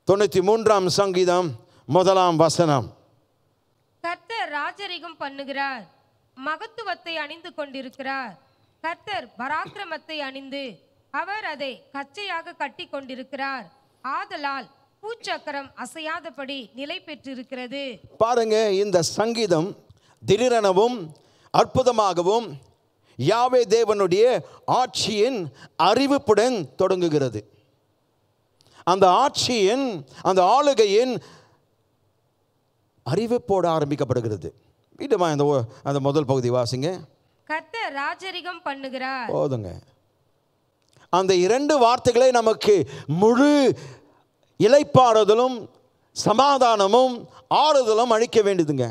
தொண்ணூற்றி மூன்றாம் சங்கீதம் முதலாம் வசனம் கர்த்தர் ராஜரிகம் பண்ணுகிறார் மகத்துவத்தை அணிந்து கொண்டிருக்கிறார் கர்த்தர் பராக்கிரமத்தை அணிந்து அவர் அதை கச்சையாக கட்டி கொண்டிருக்கிறார் ஆதலால் பூச்சக்கரம் அசையாதபடி நிலை பெற்றிருக்கிறது பாருங்க இந்த சங்கீதம் திடீரெனவும் அற்புதமாகவும் யாவே தேவனுடைய ஆட்சியின் அறிவிப்புடன் தொடங்குகிறது அந்த ஆட்சியின் அந்த ஆளுகையின் அறிவிப்போடு ஆரம்பிக்கப்படுகிறது வீட்டுமா அந்த ஒ- அந்த முதல் பகுதி வாசிங்க கர்த்தர் ராஜரிகம் பண்ணுகிறார் போதுங்க அந்த இரண்டு வார்த்தைகளை நமக்கு முழு இலைப்பாறுதலும் சமாதானமும் ஆறுதலும் அளிக்க வேண்டியதுங்க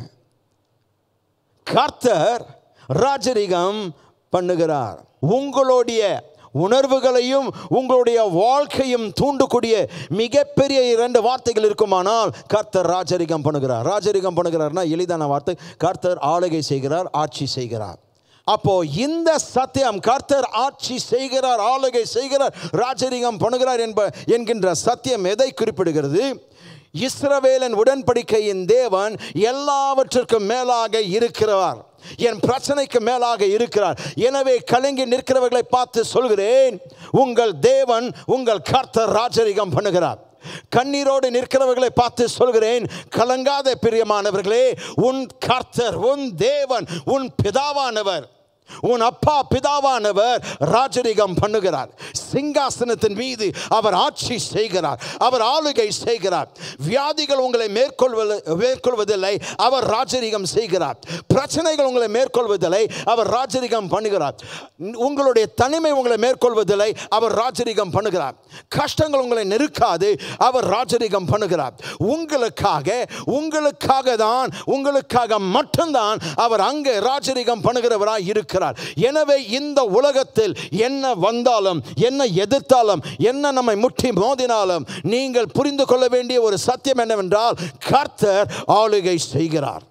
கர்த்தர் ராஜரிகம் பண்ணுகிறார் உங்களுடைய உணர்வுகளையும் உங்களுடைய வாழ்க்கையும் தூண்டக்கூடிய மிகப்பெரிய இரண்டு வார்த்தைகள் இருக்குமானால் கர்த்தர் ராஜரிகம் பண்ணுகிறார் ராஜரிகம் பண்ணுகிறார்னா எளிதான வார்த்தை கர்த்தர் ஆளுகை செய்கிறார் ஆட்சி செய்கிறார் அப்போ இந்த சத்தியம் கர்த்தர் ஆட்சி செய்கிறார் ஆளுகை செய்கிறார் ராஜரிகம் பண்ணுகிறார் என்ப என்கின்ற சத்தியம் எதை குறிப்பிடுகிறது இஸ்ரவேலன் உடன்படிக்கையின் தேவன் எல்லாவற்றிற்கும் மேலாக இருக்கிறார் என் பிரச்சனைக்கு மேலாக இருக்கிறார் எனவே கலங்கி நிற்கிறவர்களை பார்த்து சொல்கிறேன் உங்கள் தேவன் உங்கள் கர்த்தர் ராஜரிகம் பண்ணுகிறார் கண்ணீரோடு நிற்கிறவர்களை பார்த்து சொல்கிறேன் கலங்காத பிரியமானவர்களே உன் கர்த்தர் உன் தேவன் உன் பிதாவானவர் உன் அப்பா பிதாவானவர் ராஜரிகம் பண்ணுகிறார் சிங்காசனத்தின் மீது அவர் ஆட்சி செய்கிறார் அவர் ஆளுகை செய்கிறார் வியாதிகள் உங்களை மேற்கொள்வது மேற்கொள்வதில்லை அவர் ராஜரிகம் செய்கிறார் பிரச்சனைகள் உங்களை மேற்கொள்வதில்லை அவர் ராஜரிகம் பண்ணுகிறார் உங்களுடைய தனிமை உங்களை மேற்கொள்வதில்லை அவர் ராஜரிகம் பண்ணுகிறார் கஷ்டங்கள் உங்களை நெருக்காது அவர் ராஜரிகம் பண்ணுகிறார் உங்களுக்காக உங்களுக்காக தான் உங்களுக்காக மட்டும்தான் அவர் அங்கே ராஜரிகம் பண்ணுகிறவராய் இருக்கிறார் எனவே இந்த உலகத்தில் என்ன வந்தாலும் என்ன எதிர்த்தாலும் என்ன நம்மை முட்டி மோதினாலும் நீங்கள் புரிந்து கொள்ள வேண்டிய ஒரு சத்தியம் என்னவென்றால் கர்த்தர் ஆளுகை செய்கிறார்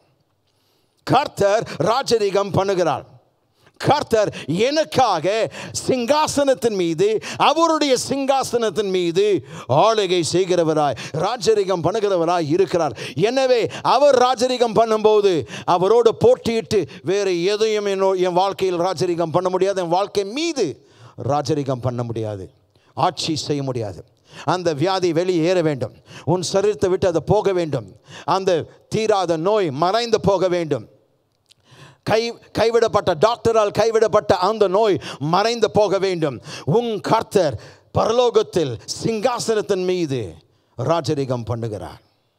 கர்த்தர் ராஜரிகம் பண்ணுகிறார் கர்த்தர் எனக்காக சிங்காசனத்தின் மீது அவருடைய சிங்காசனத்தின் மீது ஆளுகை செய்கிறவராய் ராஜரிகம் பண்ணுகிறவராய் இருக்கிறார் எனவே அவர் ராஜரிகம் பண்ணும்போது அவரோடு போட்டியிட்டு வேறு எதையும் என்னோ- என் வாழ்க்கையில் ராஜரிகம் பண்ண முடியாது என் வாழ்க்கை மீது ராஜரிகம் பண்ண முடியாது ஆட்சி செய்ய முடியாது அந்த வியாதி வெளியேற வேண்டும் உன் சரீரத்தை விட்டு அது போக வேண்டும் அந்த தீராத நோய் மறைந்து போக வேண்டும் கை கைவிடப்பட்ட டாக்டரால் கைவிடப்பட்ட அந்த நோய் மறைந்து போக வேண்டும் உன் கர்த்தர் பரலோகத்தில் சிங்காசனத்தின் மீது ராஜரிகம் பண்ணுகிறார்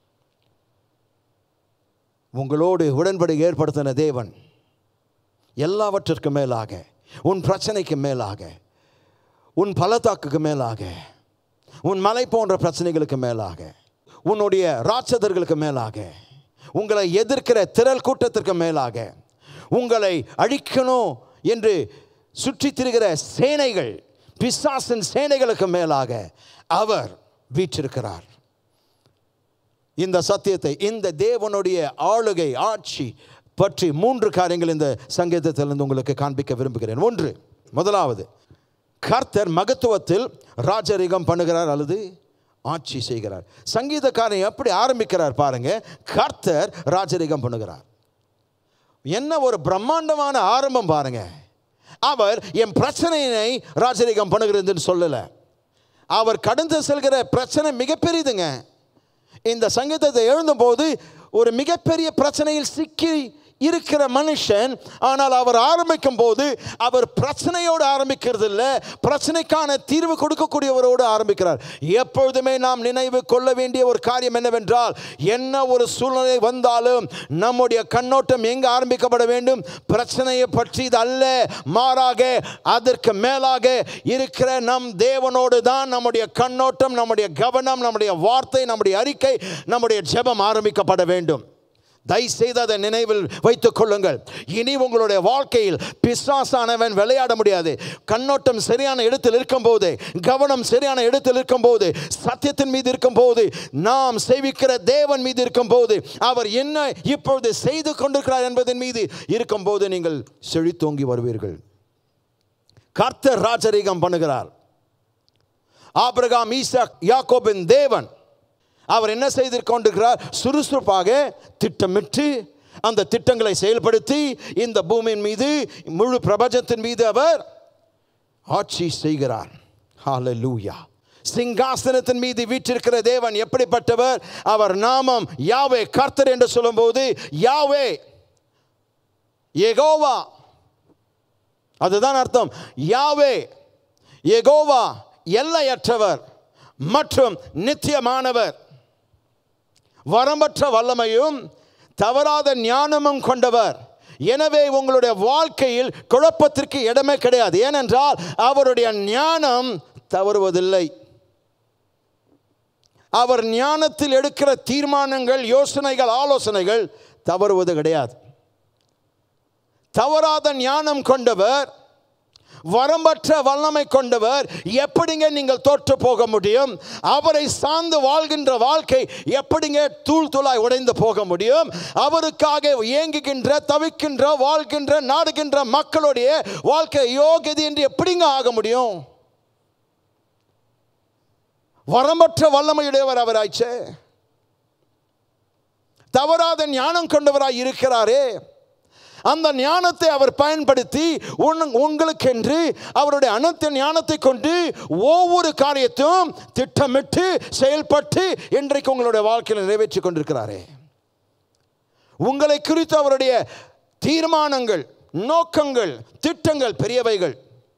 உங்களோடு உடன்படிக்கை ஏற்படுத்தின தேவன் எல்லாவற்றிற்கும் மேலாக உன் பிரச்சனைக்கு மேலாக உன் பள்ளத்தாக்குக்கு மேலாக உன் மலை போன்ற பிரச்சனைகளுக்கு மேலாக உன்னுடைய ராட்சதர்களுக்கு மேலாக உங்களை எதிர்க்கிற திரள் கூட்டத்திற்கு மேலாக உங்களை அழிக்கணும் என்று சுற்றித் திரிகிற சேனைகள் பிசாசின் சேனைகளுக்கு மேலாக அவர் வீற்றிருக்கிறார் இந்த சத்தியத்தை இந்த தேவனுடைய ஆளுகை ஆட்சி பற்றி மூன்று காரியங்கள் இந்த சங்கீதத்திலிருந்து உங்களுக்கு காண்பிக்க விரும்புகிறேன் ஒன்று முதலாவது கர்த்தர் மகத்துவத்தில் ராஜரிகம் பண்ணுகிறார் அல்லது ஆட்சி செய்கிறார் சங்கீதக்காரன் எப்படி ஆரம்பிக்கிறார் பாருங்க கர்த்தர் ராஜரிகம் பண்ணுகிறார் என்ன ஒரு பிரம்மாண்டமான ஆரம்பம் பாருங்க அவர் என் பிரச்சனையினை ராஜரிகம் பண்ணுகிறதுன்னு சொல்லலை அவர் கடந்து செல்கிற பிரச்சனை மிகப்பெரியதுங்க இந்த சங்கீதத்தை எழுதும்போது ஒரு மிகப்பெரிய பிரச்சனையில் சிக்கி இருக்கிற மனுஷன் ஆனால் அவர் ஆரம்பிக்கும் போது அவர் பிரச்சனையோடு ஆரம்பிக்கிறது இல்லை பிரச்சனைக்கான தீர்வு கொடுக்கக்கூடியவரோடு ஆரம்பிக்கிறார் எப்பொழுதுமே நாம் நினைவு கொள்ள வேண்டிய ஒரு காரியம் என்னவென்றால் என்ன ஒரு சூழ்நிலை வந்தாலும் நம்முடைய கண்ணோட்டம் எங்கே ஆரம்பிக்கப்பட வேண்டும் பிரச்சனையை பற்றி இது அல்ல மாறாக அதற்கு மேலாக இருக்கிற நம் தேவனோடு தான் நம்முடைய கண்ணோட்டம் நம்முடைய கவனம் நம்முடைய வார்த்தை நம்முடைய அறிக்கை நம்முடைய ஜெபம் ஆரம்பிக்கப்பட வேண்டும் தயவுசெய்து அதை நினைவில் வைத்துக் கொள்ளுங்கள் இனி உங்களுடைய வாழ்க்கையில் பிசாசானவன் விளையாட முடியாது கண்ணோட்டம் சரியான இடத்தில் இருக்கும்போது கவனம் சரியான இடத்தில் இருக்கும்போது சத்தியத்தின் மீது இருக்கும்போது நாம் சேவிக்கிற தேவன் மீது இருக்கும்போது அவர் என்ன இப்பொழுது செய்து கொண்டிருக்கிறார் என்பதன் மீது இருக்கும்போது நீங்கள் செழித்தோங்கி வருவீர்கள் கர்த்தர் ராஜரீகம் பண்ணுகிறார் ஆபிரகாம் ஈசாக் யாக்கோபின் தேவன் அவர் என்ன செய்து கொண்டிருக்கிறார் சுறுசுறுப்பாக திட்டமிட்டு அந்த திட்டங்களை செயல்படுத்தி இந்த பூமியின் மீது முழு பிரபஞ்சத்தின் மீது அவர் ஆட்சி செய்கிறார் ஹalleluya சிங்காசனத்தின் மீது வீற்றிருக்கிற தேவன் எப்படிப்பட்டவர் அவர் நாமம் யாவே கர்த்தர் என்று சொல்லும்போது யாவே எகோவா அதுதான் அர்த்தம் யாவே எகோவா எல்லையற்றவர் மற்றும் நித்தியமானவர் வரம்பற்ற வல்லமையும் தவறாத ஞானமும் கொண்டவர் எனவே உங்களுடைய வாழ்க்கையில் குழப்பத்திற்கு இடமே கிடையாது ஏனென்றால் அவருடைய ஞானம் தவறுவதில்லை அவர் ஞானத்தில் எடுக்கிற தீர்மானங்கள் யோசனைகள் ஆலோசனைகள் தவறுவது கிடையாது தவறாத ஞானம் கொண்டவர் வரம்பற்ற வல்லமை கொண்டவர் எப்படிங்க நீங்கள் தோற்று போக முடியும் அவரை சார்ந்து வாழ்கின்ற வாழ்க்கை எப்படிங்க தூள் தூளாய் உடைந்து போக முடியும் அவருக்காக இயங்குகின்ற தவிக்கின்ற வாழ்கின்ற நாடுகின்ற மக்களுடைய வாழ்க்கை யோகியது என்று எப்படிங்க ஆக முடியும் வரம்பற்ற வல்லமையுடையவர் அவராய்ச்சே தவறாத ஞானம் கொண்டவராய் இருக்கிறாரே அந்த ஞானத்தை அவர் பயன்படுத்தி உன்- உங்களுக்கென்று அவருடைய அனைத்து ஞானத்தை கொண்டு ஒவ்வொரு காரியத்தையும் திட்டமிட்டு செயல்பட்டு இன்றைக்கு உங்களுடைய வாழ்க்கையில் நிறைவேற்றி கொண்டிருக்கிறாரே உங்களை குறித்து அவருடைய தீர்மானங்கள் நோக்கங்கள் திட்டங்கள் பெரியவைகள்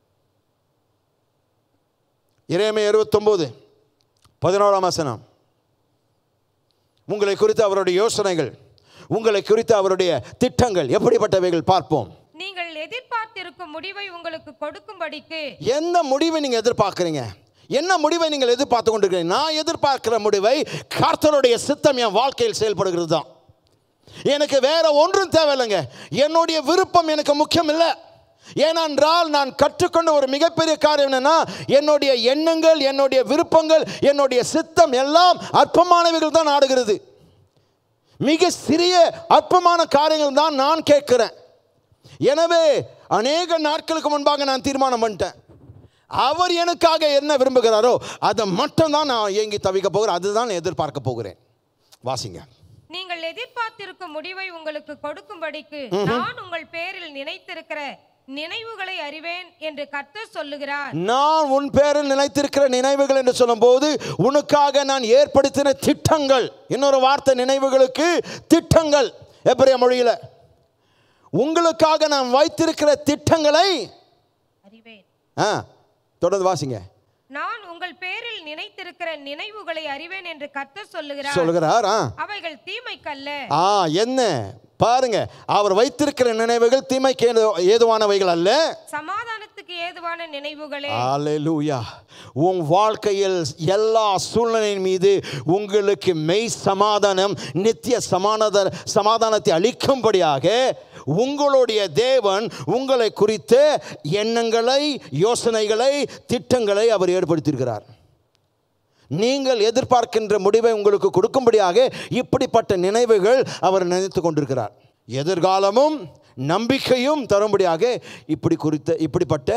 இறைமை இருபத்தொம்போது பதினோராம் வசனம் உங்களை குறித்து அவருடைய யோசனைகள் உங்களை குறித்து அவருடைய திட்டங்கள் எப்படிப்பட்டவைகள் பார்ப்போம் நீங்கள் எதிர்பார்த்திருக்கும் முடிவை உங்களுக்கு கொடுக்கும்படிக்கு எந்த முடிவை நீங்கள் எதிர்பார்க்குறீங்க என்ன முடிவை நீங்கள் எதிர்பார்த்து கொண்டிருக்கிறீங்க நான் எதிர்பார்க்கிற முடிவை கர்த்தருடைய சித்தம் என் வாழ்க்கையில் செயல்படுகிறது தான் எனக்கு வேற ஒன்றும் தேவையில்லைங்க என்னுடைய விருப்பம் எனக்கு முக்கியம் இல்லை ஏனென்றால் நான் கற்றுக்கொண்ட ஒரு மிகப்பெரிய காரியம் என்னன்னா என்னுடைய எண்ணங்கள் என்னுடைய விருப்பங்கள் என்னுடைய சித்தம் எல்லாம் அற்பமானவைகள் தான் ஆடுகிறது மிக சிறிய அற்பமான காரியங்கள் தான் நான் கேட்கிறேன் எனவே அநேக நாட்களுக்கு முன்பாக நான் தீர்மானம் பண்ணிட்டேன் அவர் எனக்காக என்ன விரும்புகிறாரோ அதை மட்டும் தான் நான் இயங்கி தவிக்க போகிறேன் அதுதான் நான் எதிர்பார்க்க போகிறேன் வாசிங்க நீங்கள் எதிர்பார்த்திருக்கும் முடிவை உங்களுக்கு கொடுக்கும்படிக்கு நான் உங்கள் பேரில் நினைத்திருக்கிற நினைவுகளை அறிவேன் என்று கர்த்தர் சொல்லுகிறார் நான் உன் பேரில் நினைத்திருக்கிற நினைவுகள் என்று சொல்லும்போது உனக்காக நான் ஏற்படுத்தின திட்டங்கள் இன்னொரு வார்த்தை நினைவுகளுக்கு திட்டங்கள் எபிரேய மொழியில் உங்களுக்காக நான் வைத்திருக்கிற திட்டங்களை அறிவேன் ஆ தொடர்ந்து வாசிங்க நான் உங்கள் பேரில் நினைத்திருக்கிற நினைவுகளை அறிவேன் என்று கர்த்தர் சொல்லுகிறார் சொல்கிறார் ஆ அவைகள் தீமைக்கல்ல ஆ என்ன பாருங்க அவர் வைத்திருக்கிற நினைவுகள் தீமைக்கு ஏது- ஏதுவானவைகள் அல்ல சமாதானத்துக்கு ஏதுவான நினைவுகளே அல்லேலூயா உன் வாழ்க்கையில் எல்லா சூழ்நிலையின் மீது உங்களுக்கு மெய் சமாதானம் நித்திய சமாதான சமாதானத்தை அளிக்கும்படியாக உங்களுடைய தேவன் உங்களை குறித்த எண்ணங்களை யோசனைகளை திட்டங்களை அவர் ஏற்படுத்தியிருக்கிறார் நீங்கள் எதிர்பார்க்கின்ற முடிவை உங்களுக்கு கொடுக்கும்படியாக இப்படிப்பட்ட நினைவுகள் அவர் நினைத்து கொண்டிருக்கிறார் எதிர்காலமும் நம்பிக்கையும் தரும்படியாக இப்படி குறித்த இப்படிப்பட்ட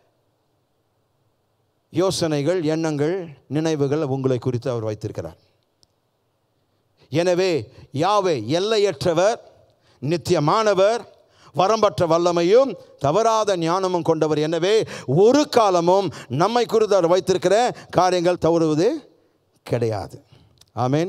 யோசனைகள் எண்ணங்கள் நினைவுகள் உங்களை குறித்து அவர் வைத்திருக்கிறார் எனவே யாவே எல்லையற்றவர் நித்தியமானவர் வரம்பற்ற வல்லமையும் தவறாத ஞானமும் கொண்டவர் எனவே ஒரு காலமும் நம்மை குறித்து அவர் வைத்திருக்கிற காரியங்கள் தவறுவது கிடையாது ஆமென்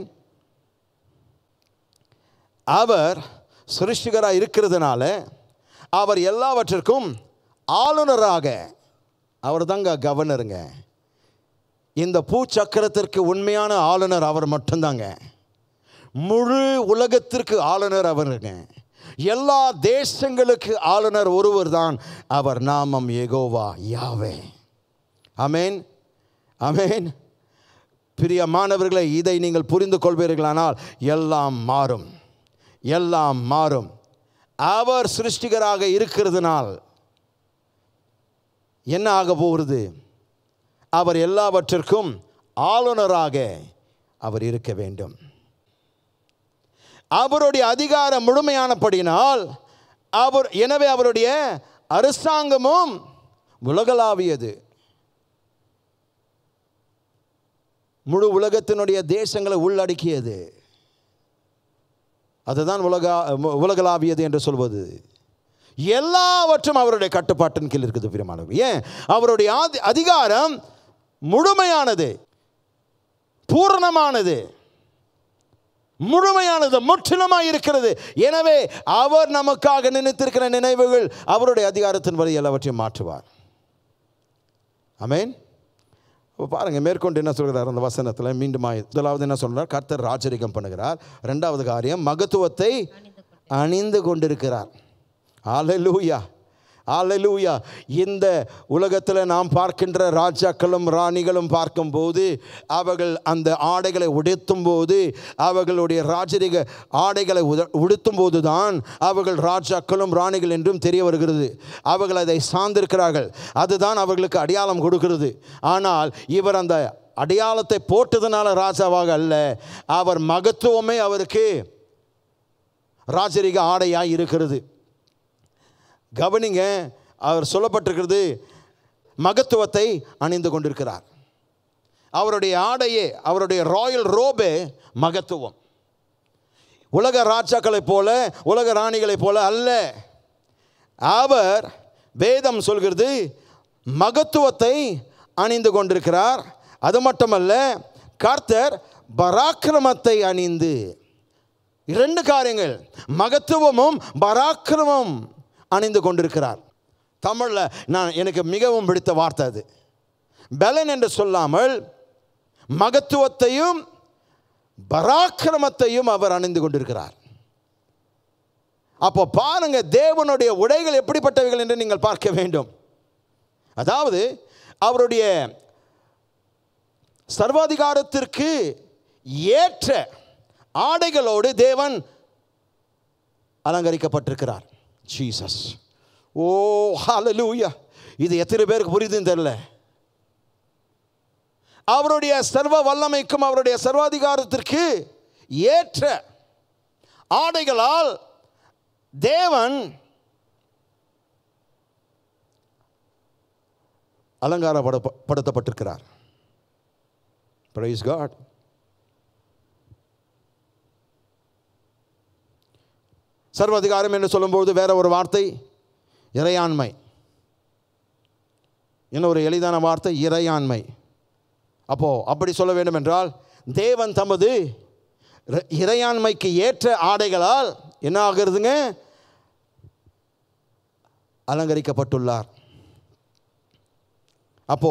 அவர் சிருஷ்டிகராக இருக்கிறதுனால அவர் எல்லாவற்றிற்கும் ஆளுநராக அவர் தாங்க கவர்னருங்க இந்த பூச்சக்கரத்திற்கு உண்மையான ஆளுநர் அவர் மட்டும்தாங்க முழு உலகத்திற்கு ஆளுநர் அவருங்க எல்லா தேசங்களுக்கு ஆளுநர் ஒருவர் தான் அவர் நாமம் ஏகோவா யாவே அமேன் அமேன் பிரியமானவர்களை இதை நீங்கள் புரிந்து கொள்வீர்களானால் எல்லாம் மாறும் எல்லாம் மாறும் அவர் சிருஷ்டிகராக இருக்கிறதுனால் என்ன ஆக போகிறது அவர் எல்லாவற்றிற்கும் ஆளுநராக அவர் இருக்க வேண்டும் அவருடைய அதிகாரம் முழுமையானபடியினால் அவர் எனவே அவருடைய அரசாங்கமும் உலகளாவியது முழு உலகத்தினுடைய தேசங்களை உள்ளடக்கியது அதுதான் உலக உலகளாவியது என்று சொல்வது எல்லாவற்றும் அவருடைய கட்டுப்பாட்டின் கீழ் இருக்குது பிரியமானவர் ஏன் அவருடைய ஆதி- அதிகாரம் முழுமையானது பூரணமானது முழுமையானது முற்றிலுமாய் இருக்கிறது எனவே அவர் நமக்காக நினைத்திருக்கிற நினைவுகள் அவருடைய அதிகாரத்தின் வழி எல்லாவற்றையும் மாற்றுவார் ஆமென் இப்போ பாருங்க மேற்கொண்டு என்ன சொல்கிறார் அந்த வசனத்தில் மீண்டும் முதலாவது என்ன சொல்றார் கர்த்தர் ராஜரிகம் பண்ணுகிறார் ரெண்டாவது காரியம் மகத்துவத்தை அணிந்து கொண்டிருக்கிறார் ஆலலூயா ஆலலூயா இந்த உலகத்தில் நாம் பார்க்கின்ற ராஜாக்களும் ராணிகளும் பார்க்கும்போது அவர்கள் அந்த ஆடைகளை உடுத்தும் போது அவர்களுடைய ராஜரிக ஆடைகளை உத உடுத்தும் போது தான் அவர்கள் ராஜாக்களும் ராணிகள் என்றும் தெரிய வருகிறது அவர்கள் அதை சார்ந்திருக்கிறார்கள் அதுதான் அவர்களுக்கு அடையாளம் கொடுக்கிறது ஆனால் இவர் அந்த அடையாளத்தை போட்டதுனால ராஜாவாக அல்ல அவர் மகத்துவமே அவருக்கு ராஜரிக ஆடையாய் இருக்கிறது கவனிங்க அவர் சொல்லப்பட்டிருக்கிறது மகத்துவத்தை அணிந்து கொண்டிருக்கிறார் அவருடைய ஆடையே அவருடைய ராயல் ரோபே மகத்துவம் உலக ராஜாக்களைப் போல உலக ராணிகளைப் போல அல்ல அவர் வேதம் சொல்கிறது மகத்துவத்தை அணிந்து கொண்டிருக்கிறார் அது மட்டுமல்ல கர்த்தர் பராக்கிரமத்தை அணிந்து இரண்டு காரியங்கள் மகத்துவமும் பராக்கிரமம் அணிந்து கொண்டிருக்கிறார் தமிழில் நான் எனக்கு மிகவும் பிடித்த வார்த்தை அது பலன் என்று சொல்லாமல் மகத்துவத்தையும் பராக்கிரமத்தையும் அவர் அணிந்து கொண்டிருக்கிறார் அப்போ பாருங்க தேவனுடைய உடைகள் எப்படிப்பட்டவைகள் என்று நீங்கள் பார்க்க வேண்டும் அதாவது அவருடைய சர்வாதிகாரத்திற்கு ஏற்ற ஆடைகளோடு தேவன் அலங்கரிக்கப்பட்டிருக்கிறார் ஜீசஸ் ஓ ஹalleluya இது எத்தனை பேருக்கு புரியுதுன்னு தெரியல அவருடைய சர்வ வல்லமைக்கும் அவருடைய சர்வாதிகாரத்திற்கு ஏற்ற ஆடைகளால் தேவன் அலங்காரப்படுத்தப்பட்டிருக்கிறார் பிரைஸ் காட் சர்வாதிகாரம் என்று சொல்லும்போது வேற ஒரு வார்த்தை இறையாண்மை இன்னொரு எளிதான வார்த்தை இறையாண்மை அப்போ அப்படி சொல்ல வேண்டும் என்றால் தேவன் தமது இற- இறையாண்மைக்கு ஏற்ற ஆடைகளால் என்ன ஆகிறதுங்க அலங்கரிக்கப்பட்டுள்ளார் அப்போ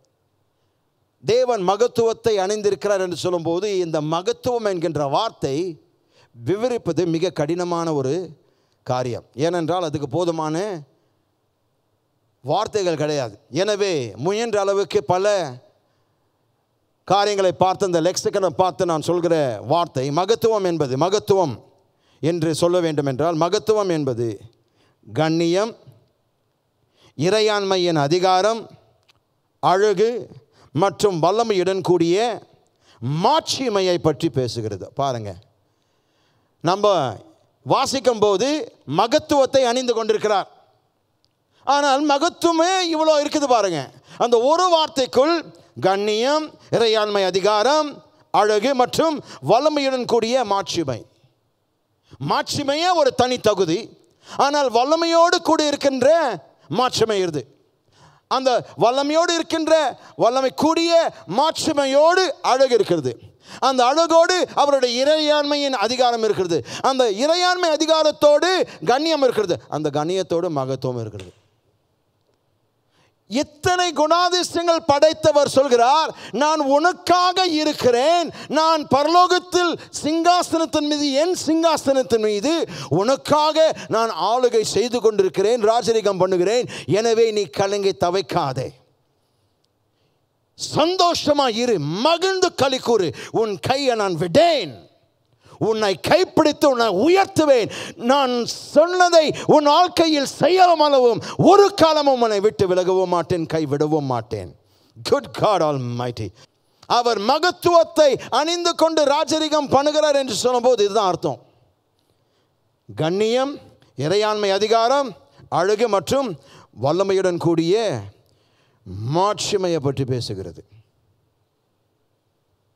தேவன் மகத்துவத்தை அணிந்திருக்கிறார் என்று சொல்லும்போது இந்த மகத்துவம் என்கின்ற வார்த்தை விவரிப்பது மிக கடினமான ஒரு காரியம் ஏனென்றால் அதுக்கு போதுமான வார்த்தைகள் கிடையாது எனவே முயன்ற அளவுக்கு பல காரியங்களை பார்த்து அந்த லெக்சிக்கனை பார்த்து நான் சொல்கிற வார்த்தை மகத்துவம் என்பது மகத்துவம் என்று சொல்ல வேண்டும் என்றால் மகத்துவம் என்பது கண்ணியம் இறையாண்மையின் அதிகாரம் அழகு மற்றும் வல்லமையுடன் கூடிய மாட்சிமையை பற்றி பேசுகிறது பாருங்க நம்ம வாசிக்கும் போது மகத்துவத்தை அணிந்து கொண்டிருக்கிறார் ஆனால் மகத்துவமே இவ்வளோ இருக்குது பாருங்க அந்த ஒரு வார்த்தைக்குள் கண்ணியம் இறையாண்மை அதிகாரம் அழகு மற்றும் வல்லமையுடன் கூடிய மாட்சிமை மாட்சிமையே ஒரு தனி தகுதி ஆனால் வல்லமையோடு கூட இருக்கின்ற மாட்சிமை இருது அந்த வல்லமையோடு இருக்கின்ற வல்லமை கூடிய மாட்சிமையோடு அழகு இருக்கிறது அந்த அழகோடு அவருடைய இறையாண்மையின் அதிகாரம் இருக்கிறது அந்த இறையாண்மை அதிகாரத்தோடு கண்ணியம் இருக்கிறது அந்த கண்ணியத்தோடு மகத்துவம் இருக்கிறது இத்தனை குணாதிசயங்கள் படைத்தவர் சொல்கிறார் நான் உனக்காக இருக்கிறேன் நான் பரலோகத்தில் சிங்காசனத்தின் மீது என் சிங்காசனத்தின் மீது உனக்காக நான் ஆளுகை செய்து கொண்டிருக்கிறேன் ராஜரிகம் பண்ணுகிறேன் எனவே நீ கலங்கி தவைக்காதே சந்தோஷமா இரு மகிழ்ந்து களி கூறு உன் கையை நான் விடேன் உன்னை கைப்பிடித்து உன்னை உயர்த்துவேன் நான் சொன்னதை உன் வாழ்க்கையில் செய்யாமலவும் ஒரு காலமும் உன்னை விட்டு விலகவும் மாட்டேன் கை விடவும் மாட்டேன் குட் காட் ஆல் மைட்டி அவர் மகத்துவத்தை அணிந்து கொண்டு ராஜரிகம் பண்ணுகிறார் என்று சொல்லும்போது இதுதான் அர்த்தம் கண்ணியம் இறையாண்மை அதிகாரம் அழகு மற்றும் வல்லமையுடன் கூடிய மாட்சிமையை பற்றி பேசுகிறது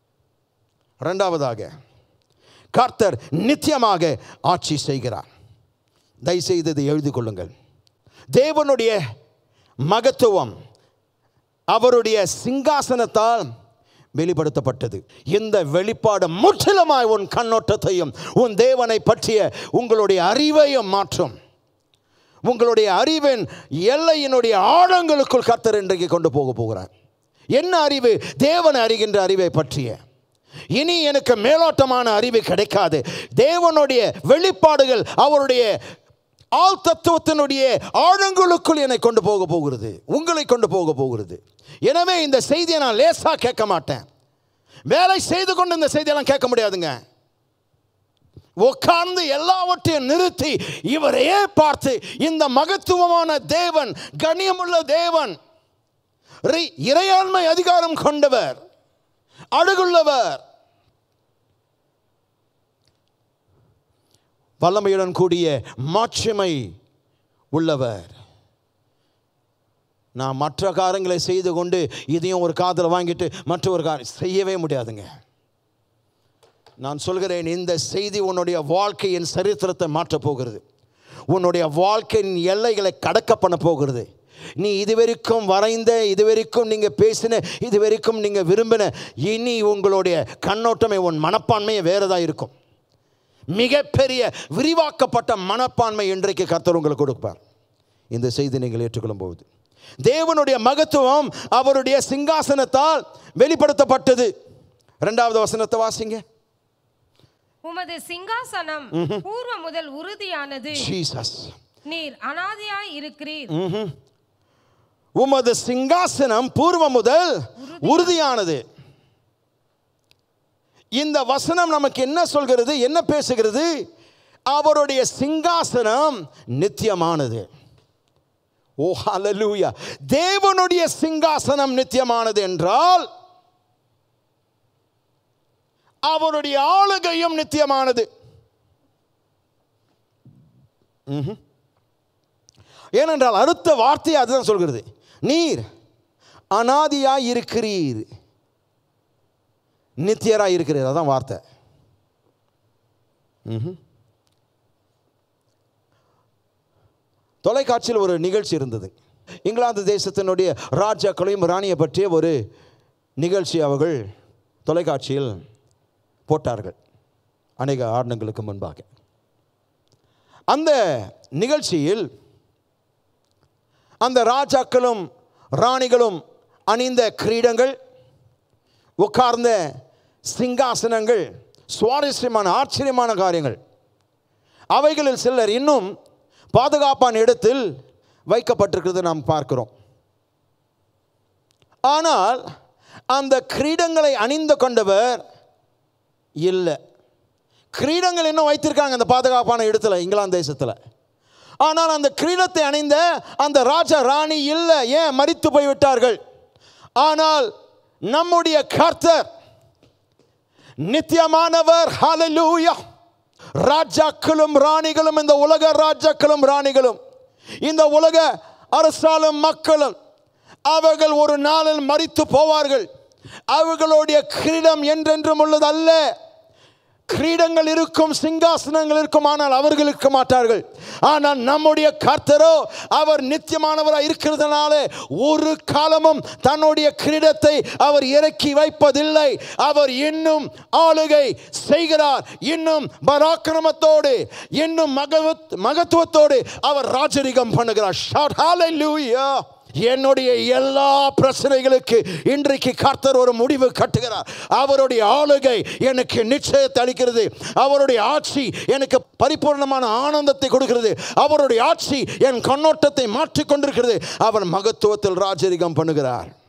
ரெண்டாவதாக கர்த்தர் நித்தியமாக ஆட்சி செய்கிறார் தயவுசெய்து இதை எழுதி கொள்ளுங்கள் தேவனுடைய மகத்துவம் அவருடைய சிங்காசனத்தால் வெளிப்படுத்தப்பட்டது இந்த வெளிப்பாடு முற்றிலுமாய் உன் கண்ணோட்டத்தையும் உன் தேவனை பற்றிய உங்களுடைய அறிவையும் மாற்றும் உங்களுடைய அறிவின் எல்லையினுடைய ஆழங்களுக்குள் கர்த்தர் இன்றைக்கு கொண்டு போக போகிறார் என்ன அறிவு தேவன் அறிகின்ற அறிவை பற்றிய இனி எனக்கு மேலோட்டமான அறிவு கிடைக்காது தேவனுடைய வெளிப்பாடுகள் அவருடைய ஆள் தத்துவத்தினுடைய ஆழங்களுக்குள் என்னை கொண்டு போக போகிறது உங்களை கொண்டு போக போகிறது எனவே இந்த செய்தியை நான் லேசாக கேட்க மாட்டேன் வேலை செய்து கொண்டு இந்த செய்தியெல்லாம் கேட்க முடியாதுங்க உட்கார்ந்து எல்லாவற்றையும் நிறுத்தி இவரையே பார்த்து இந்த மகத்துவமான தேவன் கண்ணியமுள்ள தேவன் ரி- இறையாண்மை அதிகாரம் கொண்டவர் அழகுள்ளவர் வல்லமையுடன் கூடிய மாட்சிமை உள்ளவர் நான் மற்ற காரியங்களை செய்து கொண்டு இதையும் ஒரு காதில் வாங்கிட்டு மற்ற ஒரு காரியம் செய்யவே முடியாதுங்க நான் சொல்கிறேன் இந்த செய்தி உன்னுடைய வாழ்க்கையின் சரித்திரத்தை மாற்றப் போகிறது உன்னுடைய வாழ்க்கையின் எல்லைகளை கடக்க பண்ண போகிறது நீ இதுவரைக்கும் வரைந்த இதுவரைக்கும் நீங்கள் பேசின இதுவரைக்கும் நீங்கள் விரும்பின இனி உங்களுடைய கண்ணோட்டமே உன் மனப்பான்மையே வேறதாக இருக்கும் மிகப்பெரிய விரிவாக்கப்பட்ட மனப்பான்மை இன்றைக்கு கர்த்தர் உங்களுக்கு கொடுப்பார் இந்த செய்தி நீங்கள் ஏற்றுக்கொள்ளும் போது தேவனுடைய மகத்துவம் அவருடைய சிங்காசனத்தால் வெளிப்படுத்தப்பட்டது இரண்டாவது வசனத்தை வாசிங்க உமது சிங்காசனம் பூர்வ முதல் உறுதியானது ஜீசஸ் நீர் அனாதியாய் இருக்கிறீர் உமது சிங்காசனம் பூர்வ முதல் உறுதியானது இந்த வசனம் நமக்கு என்ன சொல்கிறது என்ன பேசுகிறது அவருடைய சிங்காசனம் நித்தியமானது ஓ ஹalleluya தேவனுடைய சிங்காசனம் நித்தியமானது என்றால் அவருடைய ஆளுகையும் நித்தியமானது ம்ஹும். ஏனென்றால் அடுத்த வார்த்தை அதுதான் சொல்கிறது நீர் அனாதியாய் இருக்கிறீர் நித்தியராய் இருக்கிறீர் அதான் வார்த்தை ம்ஹும். தொலைக்காட்சியில் ஒரு நிகழ்ச்சி இருந்தது இங்கிலாந்து தேசத்தினுடைய ராஜாக்களையும் ராணியை பற்றிய ஒரு நிகழ்ச்சி அவர்கள் தொலைக்காட்சியில் போட்டார்கள் அநேக ஆரணங்களுக்கு முன்பாக அந்த நிகழ்ச்சியில் அந்த ராஜாக்களும் ராணிகளும் அணிந்த கிரீடங்கள் உட்கார்ந்த சிங்காசனங்கள் சுவாரஸ்யமான ஆச்சரியமான காரியங்கள் அவைகளில் சிலர் இன்னும் பாதுகாப்பான இடத்தில் வைக்கப்பட்டிருக்கிறது நாம் பார்க்கிறோம் ஆனால் அந்த கிரீடங்களை அணிந்து கொண்டவர் இல்லை கிரீடங்கள் இன்னும் வைத்திருக்காங்க அந்த பாதுகாப்பான இடத்துல இங்கிலாந்து தேசத்தில் ஆனால் அந்த கிரீடத்தை அணிந்த அந்த ராஜா ராணி இல்லை ஏன் மரித்து போய்விட்டார்கள் ஆனால் நம்முடைய கர்த்தர் நித்தியமானவர் ஹalleluya ராஜாக்களும் ராணிகளும் இந்த உலக ராஜாக்களும் ராணிகளும் இந்த உலக அரசாலும் மக்களும் அவர்கள் ஒரு நாளில் மரித்து போவார்கள் அவர்களுடைய கிரீடம் என்றென்றும் உள்ளது அல்ல கிரீடங்கள் இருக்கும் சிங்காசனங்கள் இருக்கும் ஆனால் அவர்கள் இருக்க மாட்டார்கள் ஆனால் நம்முடைய கர்த்தரோ அவர் நித்தியமானவராக இருக்கிறதுனால ஒரு காலமும் தன்னுடைய கிரீடத்தை அவர் இறக்கி வைப்பதில்லை அவர் இன்னும் ஆளுகை செய்கிறார் இன்னும் பராக்கிரமத்தோடு இன்னும் மகவத் மகத்துவத்தோடு அவர் ராஜரிகம் பண்ணுகிறார் Shout hallelujah. என்னுடைய எல்லா பிரச்சனைகளுக்கு இன்றைக்கு கர்த்தர் ஒரு முடிவு கட்டுகிறார் அவருடைய ஆளுகை எனக்கு நிச்சயத்தை அளிக்கிறது அவருடைய ஆட்சி எனக்கு பரிபூர்ணமான ஆனந்தத்தை கொடுக்கிறது அவருடைய ஆட்சி என் கண்ணோட்டத்தை மாற்றிக் கொண்டிருக்கிறது அவர் மகத்துவத்தில் ராஜரிகம் பண்ணுகிறார்